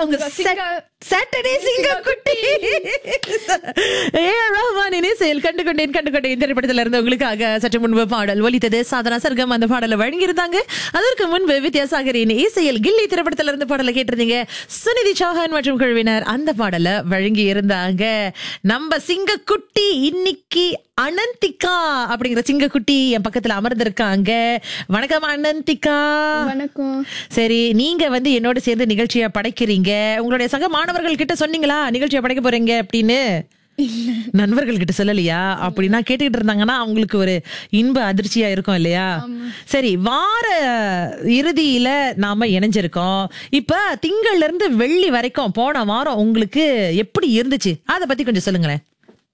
உங்க சாட்டர்டே சிங்க குட்டி ஏ ரஹ்மானின் இசையில் கண்டு கொண்டேன் கண்டு கொண்டேன் திரைப்படத்துல இருந்து உங்களுக்காக சற்று முன்பு பாடல் ஒலித்தது சாதனா சர்க்கம் அந்த பாடலை வழங்கியிருந்தாங்க அதற்கு முன்பு வித்யாசாகரின் இசையில் கில்லி திரைப்படத்துல இருந்து பாடலை கேட்டிருந்தீங்க சுனிதி சௌஹான் மற்றும் குழுவினர் அந்த பாடலை வழங்கி இருந்தாங்க நம்ம சிங்க குட்டி இன்னைக்கு அனந்திகா அப்படிங்கிற சிங்க குட்டி என் பக்கத்துல அமர்ந்திருக்காங்க வணக்கம் அனந்திகா வணக்கம் சரி நீங்க வந்து என்னோட சேர்ந்து நிகழ்ச்சியை படைக்கிறீங்க உங்களுடைய சக மாணவர்கள் கிட்ட சொன்னீங்களா நிகழ்ச்சியை படைக்க போறீங்க அப்படின்னு நண்பர்கள் கிட்ட சொல்லலையா அப்படின்னா கேட்டுக்கிட்டு இருந்தாங்கன்னா அவங்களுக்கு ஒரு இன்ப அதிர்ச்சியா இருக்கும் இல்லையா சரி வார இறுதியில நாம இணைஞ்சிருக்கோம் இப்ப திங்கள்ல இருந்து வெள்ளி வரைக்கும் போன வாரம் உங்களுக்கு எப்படி இருந்துச்சு அத பத்தி கொஞ்சம் சொல்லுங்களேன்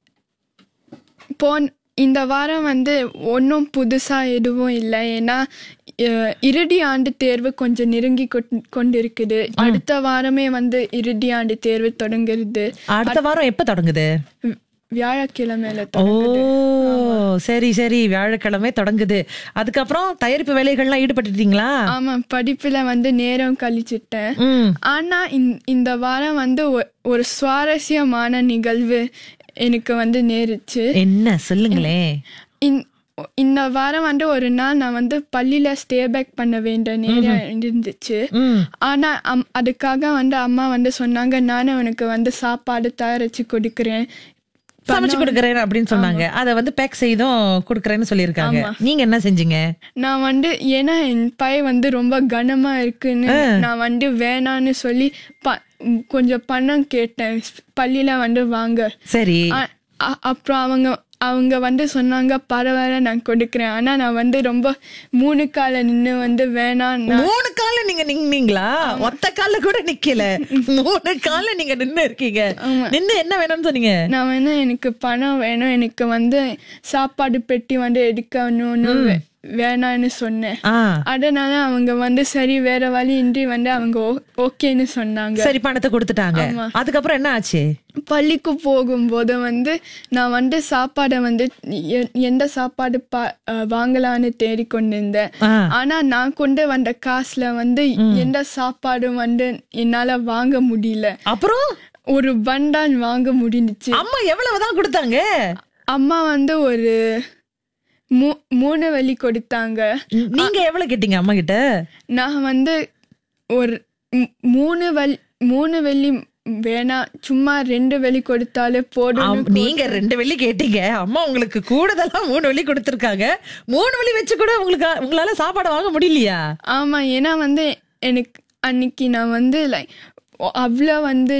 போன் இந்த வாரம் வந்து ஒன்றும் புதுசாக எதுவும் இல்லை ஏன்னா அஹ், இறுதி ஆண்டு தேர்வு கொஞ்சம் நெருங்கி கொட்- கொண்டிருக்குது அடுத்த வாரமே வந்து இறுதி ஆண்டு தேர்வு தொடங்குறது அடுத்த வாரம் எப்ப தொடங்குது வி- வியாழக்கிழமையில ஓ தொடங்குது சரி சரி வியாழக்கிழமை தொடங்குது அதுக்கப்புறம் தயாரிப்பு வேலைகள்லாம் ஈடுபட்டுட்டீங்களா ஆமா படிப்புல வந்து நேரம் கழிச்சிட்டேன் ம் ஆனா இந்த- இந்த வாரம் வந்து ஒ- ஒரு சுவாரஸ்யமான நிகழ்வு எனக்கு வந்து நேருச்சு என்ன சொல்லுங்களேன் இந்- இந்த வாரம் வந்து ஒரு நாள் நான் வந்து பள்ளியில ஸ்டே பேக் பண்ண வேண்டிய நேரம் இருந்துச்சு ம் ஆனா அம் அதுக்காக வந்து அம்மா வந்து சொன்னாங்க நானும் உனக்கு வந்து சாப்பாடு தயாரிச்சு கொடுக்குறேன் சமைச்சு கொடுக்கறேன் அப்படின்னு சொன்னாங்க அத வந்து பேக் செய்தும் கொடுக்கறேன்னு சொல்லியிருக்காங்க நீங்க என்ன செஞ்சீங்க நான் வந்து ஏன்னா என் பை வந்து ரொம்ப கனமா இருக்குன்னு நான் வந்து வேணான்னு சொல்லி ப- கொஞ்சம் பணம் கேட்டேன் பள்ளியில வந்து வாங்க சரி அ- அ- அப்புறம் அவங்க அவங்க வந்து சொன்னாங்க பரவாயில்ல நான் கொடுக்குறேன் ஆனா நான் வந்து ரொம்ப மூணு கால நின்று வந்து வேணாம் நான் மூணு கால நீங்க நின்னீங்களா ஒத்த கால்ல கூட நிக்கல மூணு கால்ல நீங்க நின்னு இருக்கீங்க நின்னு என்ன வேணும்னு சொன்னீங்க நான் வேணா எனக்கு பணம் வேணும் எனக்கு வந்து சாப்பாடு பெட்டி வந்து எடுக்கணும்னு வே- வேணான்னு சொன்னேன் ஆ அதனால அவங்க வந்து சரி வேற வழி இன்றி வந்து அவங்க ஓ- ஓகேன்னு சொன்னாங்க சரி பணத்தை கொடுத்துட்டாங்க அதுக்கப்புறம் என்ன ஆச்சு பள்ளிக்கு போகும்போது வந்து நான் வந்து சாப்பாடை வந்து எ- எந்த சாப்பாடு பா அஹ் வாங்கலான்னு தேடிக்கொண்டிருந்தேன் ஆ. ஆனா நான் கொண்டு வந்த காசுல வந்து எந்த சாப்பாடும் வந்து என்னால வாங்க முடியல அப்புறம் ஒரு பண்டான் வாங்க முடிஞ்சுச்சு அம்மா எவ்வளவுதான் கொடுத்தாங்க அம்மா வந்து ஒரு மூ மூணு வழி கொடுத்தாங்க நீங்க எவ்வளவு கேட்டீங்க அம்மா கிட்ட நான் வந்து ஒரு மூ- மூணு வழி மூணு வெள்ளி வேணாம் சும்மா ரெண்டு வெள்ளி கொடுத்தாலே போதும் ஆம், நீங்க ரெண்டு வெள்ளி கேட்டீங்க அம்மா உங்களுக்கு கூடுதலா மூணு வெள்ளி கொடுத்திருக்காங்க மூணு வெள்ளி வச்சு கூட உங்களுக்கு உங்களால சாப்பாடு வாங்க முடியலையா ஆமா ஏன்னா வந்து எனக்கு அன்னைக்கு நான் வந்து லைக் அவ்வளோ வந்து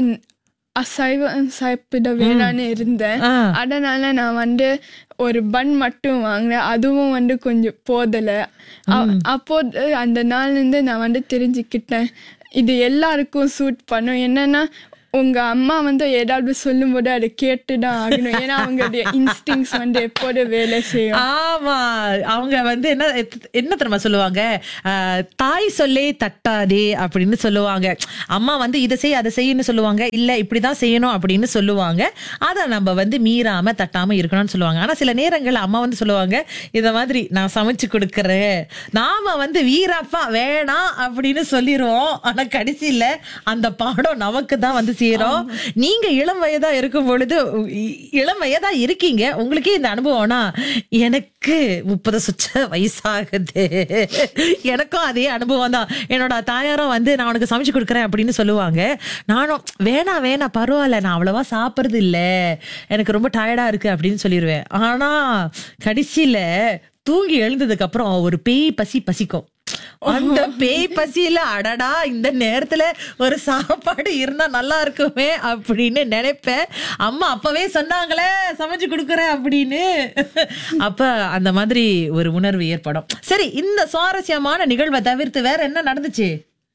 அசைவம் சாப்பிட வேணான்னு இருந்தேன் ஆ. அதனால நான் வந்து ஒரு பன் மட்டும் வாங்கினேன் அதுவும் வந்து கொஞ்சம் போதலை அ- அப்போது அந்த நாள்லேருந்து நான் வந்து தெரிஞ்சுக்கிட்டேன் இது எல்லாருக்கும் சூட் பண்ணும் என்னன்னா உங்க அம்மா வந்து ஏதாவது சொல்லும்போது அதை கேட்டு தான் ஆகணும் ஏன்னா அவங்களுடைய இன்ஸ்டிங்ஸ் வந்து எப்போது வேலை செய்யும் ஆமா அவங்க வந்து என்ன என்ன தெரியுமா சொல்லுவாங்க ஆஹ், தாய் சொல்லே தட்டாதே அப்படின்னு சொல்லுவாங்க அம்மா வந்து இதை செய் அதை செய்யணும்னு சொல்லுவாங்க இல்ல இப்படிதான் செய்யணும் அப்படின்னு சொல்லுவாங்க அதை நம்ம வந்து மீறாம தட்டாம இருக்கணும்னு சொல்லுவாங்க ஆனா சில நேரங்கள்ல அம்மா வந்து சொல்லுவாங்க இத மாதிரி நான் சமைச்சு கொடுக்கறேன் நாம வந்து வீரப்பா வேணாம் அப்படின்னு சொல்லிடுவோம் ஆனா கடைசியில அந்த பாடம் நமக்கு தான் வந்து சேரும் நீங்க இளம் வயதா இருக்கும் பொழுது இ- இளம் வயதா இருக்கீங்க உங்களுக்கே இந்த அனுபவம்னா எனக்கு முப்பது சுச்ச வயசாகுது எனக்கும் அதே அனுபவம் தான் என்னோட தாயாரும் வந்து நான் உனக்கு சமைச்சு கொடுக்குறேன் அப்படின்னு சொல்லுவாங்க நானும் வேணாம் வேணாம் பரவாயில்ல நான் அவ்வளவா சாப்பிடுறது இல்ல எனக்கு ரொம்ப டயர்டா இருக்கு அப்படின்னு சொல்லிடுவேன் ஆனா கடைசியில தூங்கி எழுந்ததுக்கு அப்புறம் ஒரு பேய் பசி பசிக்கும் அந்த பேய் பசியில அடடா இந்த நேரத்துல ஒரு சாப்பாடு இருந்தா நல்லா இருக்குமே அப்படின்னு நினைப்பேன் அம்மா அப்பவே சொன்னாங்களே சமைச்சு கொடுக்குறேன் அப்படின்னு அப்ப அந்த மாதிரி ஒரு உணர்வு ஏற்படும் சரி இந்த சுவாரஸ்யமான நிகழ்வை தவிர்த்து வேற என்ன நடந்துச்சு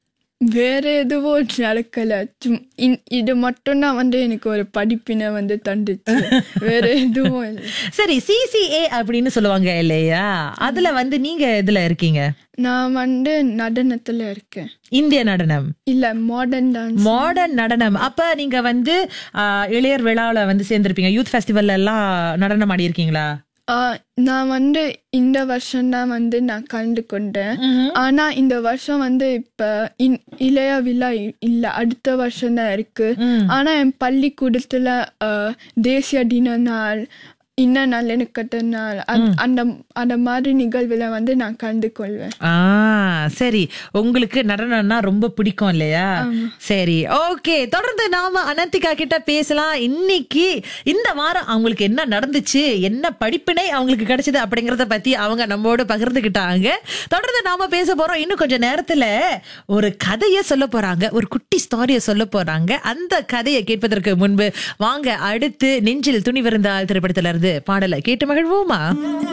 வேற எதுவும் நடக்கல சும்- இந்- இது மட்டும்தான் வந்து எனக்கு ஒரு படிப்பினை வந்து தந்துச்சு வேற எதுவும் இல்லை சரி சிசிஏ அப்படின்னு சொல்லுவாங்க இல்லையா அதுல வந்து நீங்க இதுல இருக்கீங்க நான் வந்து நடனத்துல இருக்கேன் இந்திய நடனம் இல்ல மாடர்ன் டான்ஸ் மாடர்ன் நடனம் அப்ப நீங்க வந்து ஆஹ், இளையர் விழாவுல வந்து சேர்ந்திருப்பீங்க யூத் ஃபெஸ்டிவல்ல எல்லாம் நடனம் ஆடி இருக்கீங்களா ஆஹ் நான் வந்து இந்த வருஷம் தான் வந்து நான் கலந்து கொண்டேன் ஆனா இந்த வருஷம் வந்து இப்ப இன்- இளைய விழா இ- இல்ல அடுத்த வருஷம் தான் இருக்கு ஆனா என் பள்ளிக்கூடத்துல ஆஹ், தேசிய தின நாள் இன்ன நல்லிணக்கத்த நாள் அந்த- அந்த அந்த மாதிரி நிகழ்வுல வந்து நான் கலந்து கொள்வேன் ஆ சரி உங்களுக்கு நடனம்னா ரொம்ப பிடிக்கும் இல்லையா சரி ஓகே தொடர்ந்து நாம அனந்திகா கிட்ட பேசலாம் இன்னைக்கு இந்த வாரம் அவங்களுக்கு என்ன நடந்துச்சு என்ன படிப்பினை அவங்களுக்கு கிடைச்சது அப்படிங்கறத பத்தி அவங்க நம்மோடு பகிர்ந்துகிட்டாங்க தொடர்ந்து நாம பேச போறோம் இன்னும் கொஞ்ச நேரத்துல ஒரு கதையை சொல்ல போறாங்க ஒரு குட்டி ஸ்டோரியை சொல்ல போறாங்க அந்த கதையை கேட்பதற்கு முன்பு வாங்க அடுத்து நெஞ்சில் துணி விருந்தால் திரைப்படத்துல இருந்து பாடலை கேட்டு மகிழ்வோமா